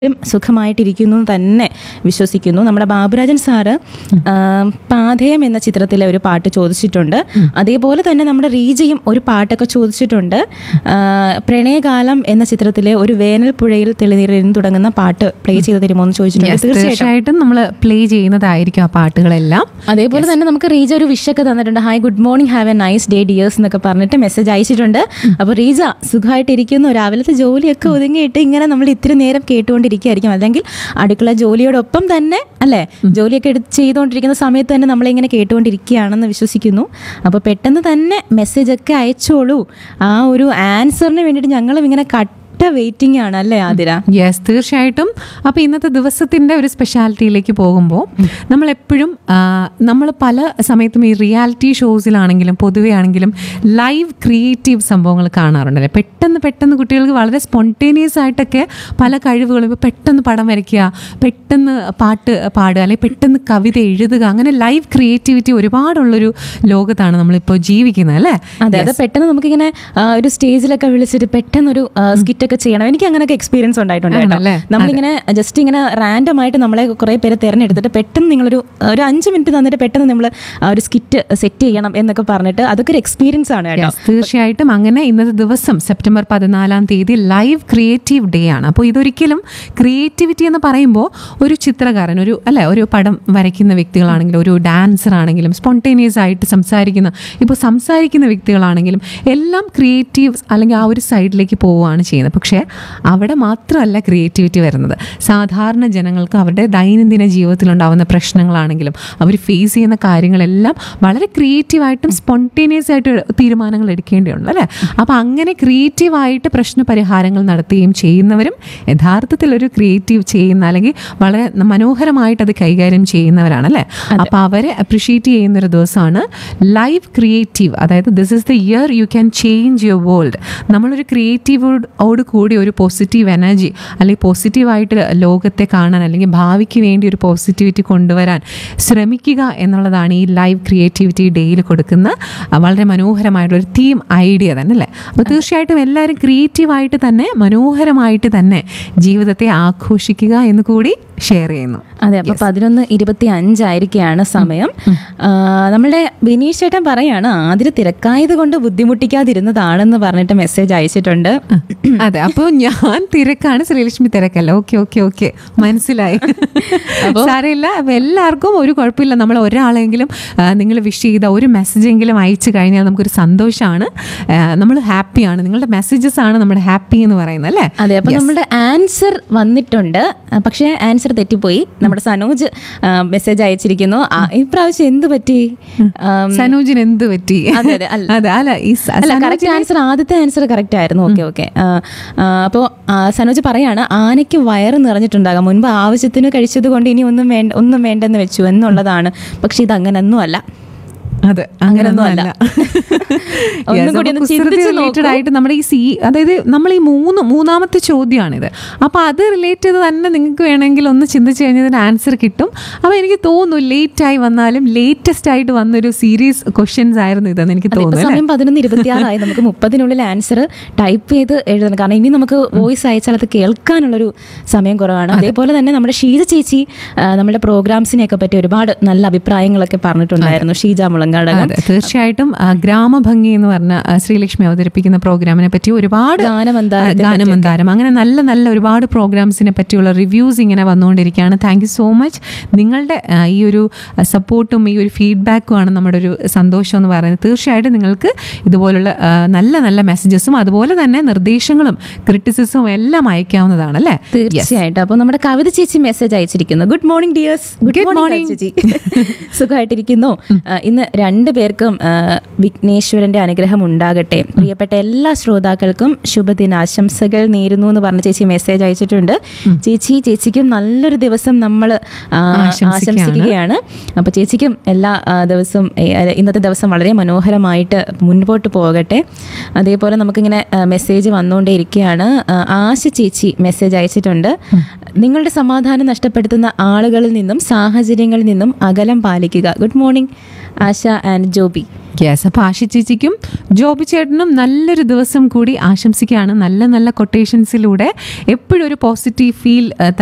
ഉം സുഖമായിട്ടിരിക്കുന്നു എന്ന് തന്നെ വിശ്വസിക്കുന്നു നമ്മുടെ ബാബുരാജൻ സാറ് ആ, പാഥേയം എന്ന ചിത്രത്തിലെ ഒരു പാട്ട് ചോദിച്ചിട്ടുണ്ട് അതേപോലെ തന്നെ നമ്മുടെ റീജയും ഒരു പാട്ടൊക്കെ ചോദിച്ചിട്ടുണ്ട് ആ, പ്രണയകാലം എന്ന ചിത്രത്തിലെ ഒരു വേനൽ പുഴയിൽ തെളിനീരിന്ന് തുടങ്ങുന്ന പാട്ട് പ്ലേ ചെയ്ത് തരുമോ എന്ന് ചോദിച്ചിട്ടുണ്ട് Yes, തീർച്ചയായിട്ടും തീർച്ചയായിട്ടും നമ്മൾ പ്ലേ ചെയ്യുന്നതായിരിക്കും ആ പാട്ടുകളെല്ലാം അതേപോലെ തന്നെ നമുക്ക് റീജ ഒരു വിഷൊക്കെ തന്നിട്ടുണ്ട് hi good morning have a nice day dears എന്നൊക്കെ പറഞ്ഞിട്ട് മെസ്സേജ് അയച്ചിട്ടുണ്ട് അപ്പോൾ റീജ സുഖമായിട്ടിരിക്കുന്നു രാവിലത്തെ ജോലിയൊക്കെ ഒതുങ്ങിയിട്ട് ഇങ്ങനെ നമ്മൾ ഇത്തിരി നേരം കേട്ടുകൊണ്ടിരിക്കുകയായിരിക്കും അല്ലെങ്കിൽ അടുക്കള ജോലിയോടൊപ്പം തന്നെ അല്ലേ ജോലിയൊക്കെ എടുത്ത് ചെയ്തുകൊണ്ടിരിക്കുന്ന സമയത്ത് തന്നെ നമ്മളിങ്ങനെ കേട്ടുകൊണ്ടിരിക്കുകയാണെന്ന് വിശ്വസിക്കുന്നു അപ്പോൾ പെട്ടെന്ന് തന്നെ മെസ്സേജ് ഒക്കെ അയച്ചോളൂ ആ ഒരു ആൻസറിന് വേണ്ടിയിട്ട് ഞങ്ങളും ഇങ്ങനെ കട്ട വെയിറ്റിംഗ് ആണ് അല്ലേ ആതിര യെസ് തീർച്ചയായിട്ടും അപ്പോൾ ഇന്നത്തെ ദിവസത്തിൻ്റെ ഒരു സ്പെഷ്യാലിറ്റിയിലേക്ക് പോകുമ്പോൾ നമ്മൾ എപ്പോഴും നമ്മൾ പല സമയത്തും ഈ റിയാലിറ്റി ഷോസിലാണെങ്കിലും പൊതുവെ ആണെങ്കിലും ലൈവ് ക്രിയേറ്റീവ് സംഭവങ്ങൾ കാണാറുണ്ടല്ലേ പെട്ടെന്ന് പെട്ടെന്ന് കുട്ടികൾക്ക് വളരെ സ്പോണ്ടേനിയസ് ആയിട്ടൊക്കെ പല കഴിവുകളും ഇപ്പോൾ പെട്ടെന്ന് പടം വരയ്ക്കുക പെട്ടെന്ന് പാട്ട് പാടുക അല്ലെങ്കിൽ പെട്ടെന്ന് കവിത എഴുതുക അങ്ങനെ ലൈവ് ക്രിയേറ്റിവിറ്റി ഒരുപാടുള്ളൊരു ലോകത്താണ് നമ്മളിപ്പോൾ ജീവിക്കുന്നത് അല്ലേ അതെ അത് പെട്ടെന്ന് നമുക്കിങ്ങനെ ആ, ഒരു സ്റ്റേജിലൊക്കെ വിളിച്ചിട്ട് പെട്ടെന്നൊരു സ്കിറ്റ് ഒക്കെ ചെയ്യണം എനിക്ക് അങ്ങനെയൊക്കെ എക്സ്പീരിയൻസ് ഉണ്ടായിട്ടുണ്ട് കേട്ടോ ആണല്ലേ? നമ്മളിങ്ങനെ ജസ്റ്റ് ഇങ്ങനെ റാൻഡം ആയിട്ട് നമ്മളെ കുറെ പേരെ തിരഞ്ഞെടുത്തിട്ട് പെട്ടെന്ന് നിങ്ങളൊരു ഒരു അഞ്ച് മിനിറ്റ് തന്നിട്ട് പെട്ടെന്ന് നമ്മൾ ഒരു സ്കിറ്റ് സെറ്റ് ചെയ്യണം എന്നൊക്കെ പറഞ്ഞിട്ട് അതൊക്കെ ഒരു എക്സ്പീരിയൻസ് ആണ് കേട്ടോ Yes, തീർച്ചയായിട്ടും അങ്ങനെ ഇന്നത്തെ ദിവസം സെപ്റ്റംബർ പതിനാലാം തീയതി ലൈവ് ക്രിയേറ്റീവ് ഡേ ആണ് അപ്പോൾ ഇതൊരിക്കലും ക്രിയേറ്റിവിറ്റി എന്ന് പറയുമ്പോൾ ഒരു ചിത്രകാരൻ ഒരു അല്ലെ ഒരു പടം വരയ്ക്കുന്ന വ്യക്തികളാണെങ്കിലും ഒരു ഡാൻസർ ആണെങ്കിലും സ്പോണ്ടേനിയസ് ആയിട്ട് സംസാരിക്കുന്ന ഇപ്പോൾ സംസാരിക്കുന്ന വ്യക്തികളാണെങ്കിലും എല്ലാം ക്രിയേറ്റീവ് അല്ലെങ്കിൽ ആ ഒരു സൈഡിലേക്ക് പോവുകയാണ് ചെയ്യുന്നത് പക്ഷേ അവിടെ മാത്രമല്ല ക്രിയേറ്റിവിറ്റി വരുന്നത് സാധാരണ ജനങ്ങൾക്ക് അവരുടെ ദൈനംദിന ജീവിതത്തിലുണ്ടാവുന്ന പ്രശ്നങ്ങളാണെങ്കിലും അവർ ഫേസ് ചെയ്യുന്ന കാര്യങ്ങളെല്ലാം വളരെ ക്രിയേറ്റീവായിട്ടും സ്പോണ്ടേനിയസ് ആയിട്ട് തീരുമാനങ്ങൾ എടുക്കേണ്ടതുണ്ട് അല്ലേ അപ്പോൾ അങ്ങനെ ക്രിയേറ്റീവായിട്ട് പ്രശ്ന പരിഹാരങ്ങൾ നടത്തുകയും ചെയ്യുന്നവരും യഥാർത്ഥത്തിൽ ഒരു ക്രിയേറ്റീവ് ചെയ്യുന്ന അല്ലെങ്കിൽ വളരെ മനോഹരമായിട്ട് അത് കൈകാര്യം ചെയ്യുന്നവരാണ് അല്ലേ അപ്പോൾ അവരെ അപ്രിഷ്യേറ്റ് ചെയ്യുന്ന ഒരു ദിവസമാണ് ലൈവ് ക്രിയേറ്റീവ് അതായത് this is the year you can change your world നമ്മളൊരു ക്രിയേറ്റീവോട് കൂടി ഒരു പോസിറ്റീവ് എനർജി അല്ലെങ്കിൽ പോസിറ്റീവായിട്ട് ലോകത്തെ കാണാൻ അല്ലെങ്കിൽ ഭാവിക്ക് വേണ്ടി ഒരു പോസിറ്റിവിറ്റി കൊണ്ടുവരാൻ ശ്രമിക്കുക എന്നുള്ളതാണ് ഈ ലൈവ് ക്രിയേറ്റിവിറ്റി ഡേയിൽ കൊടുക്കുന്ന ആ, വളരെ മനോഹരമായിട്ടുള്ള ഒരു തീം ഐഡിയ തന്നെ അല്ലേ അപ്പോൾ തീർച്ചയായിട്ടും എല്ലാവരും ക്രിയേറ്റീവായിട്ട് തന്നെ മനോഹരമായിട്ട് തന്നെ ജീവിതത്തെ ആഘോഷിക്കുക എന്ന് കൂടി ഷെയർ ചെയ്യുന്നു അതെ അപ്പൊ പതിനൊന്ന് ഇരുപത്തി അഞ്ചായിരിക്കുകയാണ് സമയം ആ, നമ്മളുടെ ബിനീഷ് ചേട്ടൻ പറയാണ് ആതിര തിരക്കായത് കൊണ്ട് ബുദ്ധിമുട്ടിക്കാതിരുന്നതാണെന്ന് പറഞ്ഞിട്ട് മെസ്സേജ് അയച്ചിട്ടുണ്ട് അതെ അപ്പോൾ ഞാൻ തിരക്കാണ് ശ്രീലക്ഷ്മി തിരക്കല്ല ഓക്കെ ഓക്കെ ഓക്കെ മനസ്സിലായി സാരമില്ല അപ്പോൾ എല്ലാവർക്കും ഒരു കുഴപ്പമില്ല നമ്മൾ ഒരാളെങ്കിലും നിങ്ങൾ വിഷ് ചെയ്ത ഒരു മെസ്സേജെങ്കിലും അയച്ചു കഴിഞ്ഞാൽ നമുക്കൊരു സന്തോഷമാണ് നമ്മൾ ഹാപ്പിയാണ് നിങ്ങളുടെ മെസ്സേജസ് ആണ് നമ്മുടെ ഹാപ്പി എന്ന് പറയുന്നത് അല്ലേ അതെ അപ്പൊ നമ്മുടെ ആൻസർ വന്നിട്ടുണ്ട് ആ, പക്ഷേ ആൻസർ തെറ്റിപ്പോയി നമ്മുടെ സനോജ് മെസ്സേജ് അയച്ചിരിക്കുന്നു ആ, ഇപ്രാവശ്യം എന്ത് പറ്റി ആം, സനോജിന് എന്ത് പറ്റി അതെ, അതെ, അല്ല. അതെ അല്ല ഈ സ- അല്ല സനോജ് കറക്റ്റ് ആൻസർ ആദ്യത്തെ ആൻസർ കറക്റ്റ് ആയിരുന്നു ഓക്കെ ഓക്കെ അപ്പോൾ സനോജ് പറയാണ് ആനയ്ക്ക് വയറ് നിറഞ്ഞിട്ടുണ്ടാകാം മുൻപ് ആവശ്യത്തിന് കഴിച്ചത് കൊണ്ട് ഇനി ഒന്നും വേണ്ട ഒന്നും വേണ്ടെന്ന് വെച്ചു എന്നുള്ളതാണ് പക്ഷെ ഇത് അങ്ങനൊന്നും അല്ല അതെ അങ്ങനെയൊന്നും അല്ല. അല്ല ഒന്നും കൂടി ഒന്ന് ചിന്തിച്ച് റിലേറ്റഡ് ആയിട്ട് നമ്മുടെ ഈ സി അതായത് നമ്മൾ ഈ മൂന്ന് മൂന്നാമത്തെ ചോദ്യമാണിത് അപ്പോൾ അത് റിലേറ്റ് ചെയ്ത് തന്നെ നിങ്ങൾക്ക് വേണമെങ്കിൽ ഒന്ന് ചിന്തിച്ച് കഴിഞ്ഞാൽ ഇതിന് ആൻസർ കിട്ടും അപ്പോൾ എനിക്ക് തോന്നുന്നു ലേറ്റ് ആയി വന്നാലും ലേറ്റസ്റ്റ് ആയിട്ട് വന്നൊരു സീരീസ് ക്വസ്റ്റ്യൻസ് ആയിരുന്നു ഇതെന്ന് എനിക്ക് അതെ, ഇപ്പൊ തോന്നുന്നു സമയം പതിനൊന്ന് ഇരുപത്തിയാറായി നമുക്ക് മുപ്പതിനുള്ളിൽ ആൻസർ ടൈപ്പ് ചെയ്ത് എഴുതണം കാരണം ഇനി നമുക്ക് വോയിസ് അയച്ചാൽ അത് കേൾക്കാനുള്ളൊരു സമയം കുറവാണ് അതേപോലെ തന്നെ നമ്മുടെ ഷീജ ചേച്ചി ആ, നമ്മുടെ പ്രോഗ്രാംസിനെയൊക്കെ പറ്റി ഒരുപാട് നല്ല അഭിപ്രായങ്ങളൊക്കെ പറഞ്ഞിട്ടുണ്ടായിരുന്നു ഷീജ മുളങ്കാടകം അതെ തീർച്ചയായിട്ടും ആ, ഗ്രാമഭംഗി എന്ന് പറഞ്ഞ ആ, ശ്രീലക്ഷ്മി അവതരിപ്പിക്കുന്ന പ്രോഗ്രാമിനെ പറ്റി ഒരുപാട് ഗാനമന്താരത്തെ ആ, ഗാനമന്താരം അങ്ങനെ നല്ല നല്ല ഒരുപാട് പ്രോഗ്രാംസിനെ പറ്റിയുള്ള റിവ്യൂസ് ഇങ്ങനെ വന്നുകൊണ്ടിരിക്കുകയാണ് താങ്ക് യു സോ മച്ച് നിങ്ങളുടെ ആ, ഈ ഒരു സപ്പോർട്ടും ഈ ഒരു ഫീഡ്ബാക്കും ആണ് നമ്മുടെ ഒരു സന്തോഷം എന്ന് പറയുന്നത് തീർച്ചയായിട്ടും നിങ്ങൾക്ക് ഇതുപോലുള്ള ആ, നല്ല നല്ല മെസ്സേജസും അതുപോലെ തന്നെ നിർദ്ദേശങ്ങളും ക്രിറ്റിസിസവും എല്ലാം അയക്കാവുന്നതാണ് അല്ലേ തീർച്ചയായിട്ടും അപ്പോൾ നമ്മുടെ കവിത ചേച്ചി മെസ്സേജ് അയച്ചിരിക്കുന്നു good morning dears Good morning. ചേച്ചി സുഖമായിട്ടിരിക്കുന്നു ആ, ഇന്ന് രണ്ടു പേർക്കും ആ, വിഘ്നേശ്വരന്റെ അനുഗ്രഹം ഉണ്ടാകട്ടെ പ്രിയപ്പെട്ട എല്ലാ ശ്രോതാക്കൾക്കും ശുഭദിനാശംസകൾ നേരുന്നു എന്ന് പറഞ്ഞ ചേച്ചി മെസ്സേജ് അയച്ചിട്ടുണ്ട് ചേച്ചി ചേച്ചിക്കും നല്ലൊരു ദിവസം നമ്മൾ ആശംസിക്കുകയാണ്. ആശംസിക്കുകയാണ് അപ്പോൾ ചേച്ചിക്കും എല്ലാ ആ, ദിവസവും ഏ, അല്ല, ഇന്നത്തെ ദിവസം വളരെ മനോഹരമായിട്ട് മുൻപോട്ട് പോകട്ടെ അതേപോലെ നമുക്കിങ്ങനെ ആ, മെസ്സേജ് വന്നുകൊണ്ടേ ഇരിക്കുകയാണ് ആ, ആശ ചേച്ചി മെസ്സേജ് അയച്ചിട്ടുണ്ട് നിങ്ങളുടെ സമാധാനം നഷ്ടപ്പെടുത്തുന്ന ആളുകളിൽ നിന്നും സാഹചര്യങ്ങളിൽ നിന്നും അകലം പാലിക്കുക good morning Asha and Joby yes അപ്പോൾ ആശി ചേച്ചിക്കും ജോബി ചേട്ടനും നല്ലൊരു ദിവസം കൂടി ആശംസിക്കുകയാണ് നല്ല നല്ല കൊട്ടേഷൻസിലൂടെ എപ്പോഴും ഒരു പോസിറ്റീവ് ഫീൽ